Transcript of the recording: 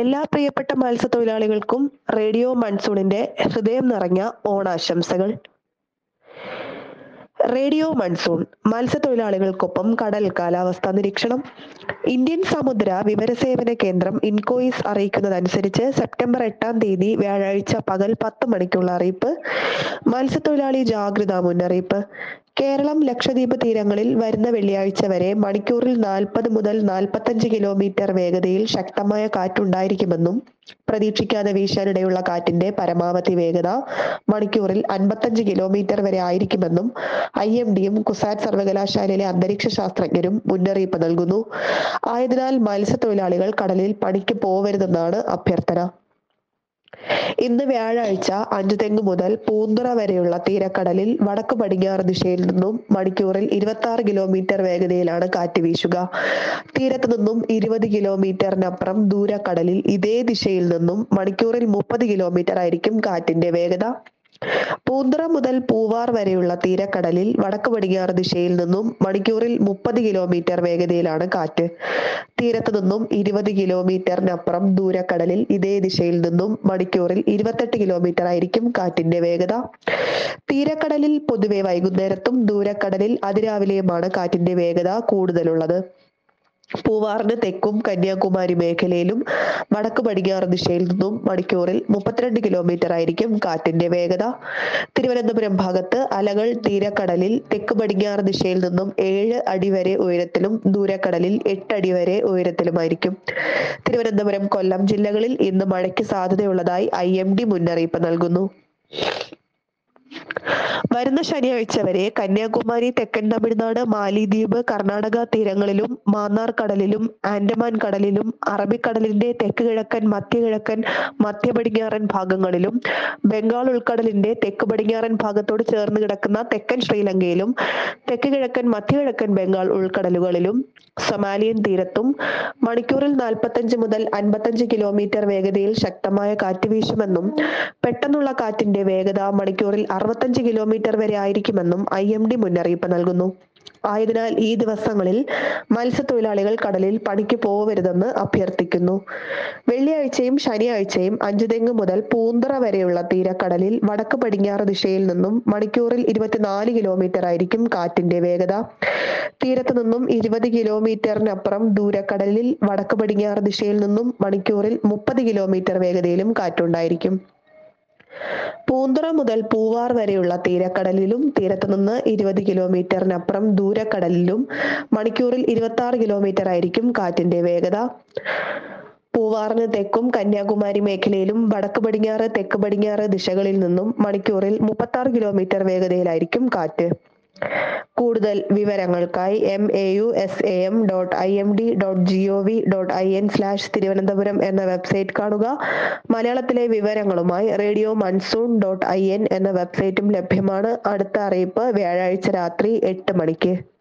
എല്ലാ പ്രിയപ്പെട്ട മത്സ്യത്തൊഴിലാളികൾക്കും റേഡിയോ മൺസൂണിന്റെ ഹൃദയം നിറഞ്ഞ ഓണാശംസകൾ റേഡിയോ മൺസൂൺ മത്സ്യത്തൊഴിലാളികൾക്കൊപ്പം കടൽ കാലാവസ്ഥാ നിരീക്ഷണം ഇന്ത്യൻ സമുദ്ര വിവരസേവന കേന്ദ്രം ഇൻകോയിസ് അറിയിക്കുന്നതനുസരിച്ച് സെപ്റ്റംബർ എട്ടാം തീയതി വ്യാഴാഴ്ച പകൽ പത്ത് മണിക്കുള്ള അറിയിപ്പ് മത്സ്യത്തൊഴിലാളി ജാഗ്രതാ മുന്നറിയിപ്പ് കേരളം ലക്ഷദ്വീപ് തീരങ്ങളിൽ വരുന്ന വെള്ളിയാഴ്ച വരെ മണിക്കൂറിൽ നാൽപ്പത് മുതൽ നാൽപ്പത്തഞ്ച് കിലോമീറ്റർ വേഗതയിൽ ശക്തമായ കാറ്റുണ്ടായിരിക്കുമെന്നും പ്രതീക്ഷിക്കാതെ വീശാനിടയുള്ള കാറ്റിന്റെ പരമാവധി വേഗത മണിക്കൂറിൽ അൻപത്തഞ്ച് കിലോമീറ്റർ വരെ ആയിരിക്കുമെന്നും ഐ എം ഡിയും കുസാറ്റ് സർവകലാശാലയിലെ അന്തരീക്ഷ ശാസ്ത്രജ്ഞരും മുന്നറിയിപ്പ് നൽകുന്നു ആയതിനാൽ മത്സ്യത്തൊഴിലാളികൾ കടലിൽ പണിക്ക് പോവരുതെന്നാണ് അഭ്യർത്ഥന ഇന്ന് വ്യാഴാഴ്ച അഞ്ചുതെങ്ങ് മുതൽ പൂന്തുറ വരെയുള്ള തീരക്കടലിൽ വടക്ക് പടിഞ്ഞാറ് ദിശയിൽ നിന്നും മണിക്കൂറിൽ ഇരുപത്തി ആറ് കിലോമീറ്റർ വേഗതയിലാണ് കാറ്റ് വീശുക തീരത്ത് നിന്നും ഇരുപത് കിലോമീറ്ററിനപ്പുറം ദൂരക്കടലിൽ ഇതേ ദിശയിൽ നിന്നും മണിക്കൂറിൽ മുപ്പത് കിലോമീറ്റർ ആയിരിക്കും കാറ്റിന്റെ വേഗത പൂന്തുറ മുതൽ പൂവാർ വരെയുള്ള തീരക്കടലിൽ വടക്ക് പടിഞ്ഞാറ് ദിശയിൽ നിന്നും മണിക്കൂറിൽ മുപ്പത് കിലോമീറ്റർ വേഗതയിലാണ് കാറ്റ് തീരത്ത് നിന്നും ഇരുപത് കിലോമീറ്ററിനപ്പുറം ദൂരക്കടലിൽ ഇതേ ദിശയിൽ നിന്നും മണിക്കൂറിൽ ഇരുപത്തെട്ട് കിലോമീറ്റർ ആയിരിക്കും കാറ്റിന്റെ വേഗത തീരക്കടലിൽ പൊതുവെ വൈകുന്നേരത്തും ദൂരക്കടലിൽ അതിരാവിലെയുമാണ് കാറ്റിന്റെ വേഗത കൂടുതലുള്ളത് പൂവാറിന് തെക്കും കന്യാകുമാരി മേഖലയിലും വടക്ക് പടിഞ്ഞാറ് ദിശയിൽ നിന്നും മണിക്കൂറിൽ മുപ്പത്തിരണ്ട് കിലോമീറ്റർ ആയിരിക്കും കാറ്റിന്റെ വേഗത തിരുവനന്തപുരം ഭാഗത്ത് അലകൾ തീരക്കടലിൽ തെക്ക് പടിഞ്ഞാറ് ദിശയിൽ നിന്നും ഏഴ് അടി വരെ ഉയരത്തിലും ദൂരക്കടലിൽ എട്ട് അടി വരെ ഉയരത്തിലുമായിരിക്കും തിരുവനന്തപുരം കൊല്ലം ജില്ലകളിൽ ഇന്ന് മഴയ്ക്ക് സാധ്യതയുള്ളതായി ഐ എം ഡി മുന്നറിയിപ്പ് നൽകുന്നു വരുന്ന ശനിയാഴ്ച വരെ കന്യാകുമാരി തെക്കൻ തമിഴ്നാട് മാലിദ്വീപ് കർണാടക തീരങ്ങളിലും മാന്നാർ കടലിലും ആൻഡമാൻ കടലിലും അറബിക്കടലിന്റെ തെക്ക് കിഴക്കൻ മധ്യകിഴക്കൻ മധ്യ പടിഞ്ഞാറൻ ഭാഗങ്ങളിലും ബംഗാൾ ഉൾക്കടലിന്റെ തെക്ക് പടിഞ്ഞാറൻ ഭാഗത്തോട് ചേർന്ന് കിടക്കുന്ന തെക്കൻ ശ്രീലങ്കയിലും തെക്ക് കിഴക്കൻ മധ്യകിഴക്കൻ ബംഗാൾ ഉൾക്കടലുകളിലും സൊമാലിയൻ തീരത്തും മണിക്കൂറിൽ നാൽപ്പത്തഞ്ച് മുതൽ അൻപത്തഞ്ച് കിലോമീറ്റർ വേഗതയിൽ ശക്തമായ കാറ്റ് വീശുമെന്നും പെട്ടെന്നുള്ള കാറ്റിന്റെ വേഗത മണിക്കൂറിൽ അറുപത്തഞ്ച് കിലോമീറ്റർ വരെ ആയിരിക്കുമെന്നും ഐ എം ഡി മുന്നറിയിപ്പ് നൽകുന്നു ആയതിനാൽ ഈ ദിവസങ്ങളിൽ മത്സ്യത്തൊഴിലാളികൾ കടലിൽ പണിക്ക് പോവരുതെന്ന് അഭ്യർത്ഥിക്കുന്നു വെള്ളിയാഴ്ചയും ശനിയാഴ്ചയും അഞ്ചുതെങ്ങ് മുതൽ പൂന്തറ വരെയുള്ള തീരക്കടലിൽ വടക്ക് പടിഞ്ഞാറ് ദിശയിൽ നിന്നും മണിക്കൂറിൽ ഇരുപത്തിനാല് കിലോമീറ്റർ ആയിരിക്കും കാറ്റിന്റെ വേഗത തീരത്ത് നിന്നും ഇരുപത് കിലോമീറ്ററിനപ്പുറം ദൂരക്കടലിൽ വടക്ക് പടിഞ്ഞാറ് ദിശയിൽ നിന്നും മണിക്കൂറിൽ മുപ്പത് കിലോമീറ്റർ വേഗതയിലും കാറ്റുണ്ടായിരിക്കും പൂന്തുറ മുതൽ പൂവാർ വരെയുള്ള തീരക്കടലിലും തീരത്ത് നിന്ന് ഇരുപത് കിലോമീറ്ററിനപ്പുറം ദൂരക്കടലിലും മണിക്കൂറിൽ ഇരുപത്തി ആറ് കിലോമീറ്റർ ആയിരിക്കും കാറ്റിന്റെ വേഗത പൂവാറിന് തെക്കും കന്യാകുമാരി മേഖലയിലും വടക്ക് പടിഞ്ഞാറ് തെക്ക് പടിഞ്ഞാറ് ദിശകളിൽ നിന്നും മണിക്കൂറിൽ മുപ്പത്തി ആറ് കിലോമീറ്റർ വേഗതയിലായിരിക്കും കാറ്റ് കൂടുതൽ വിവരങ്ങൾക്കായി M A U S A M dot I M D dot G O V dot I N slash Thiruvananthapuram എന്ന വെബ്സൈറ്റ് കാണുക മലയാളത്തിലെ വിവരങ്ങളുമായി radio monsoon dot I N എന്ന വെബ്സൈറ്റും ലഭ്യമാണ് അടുത്ത അറിയിപ്പ് വ്യാഴാഴ്ച രാത്രി എട്ട് മണിക്ക്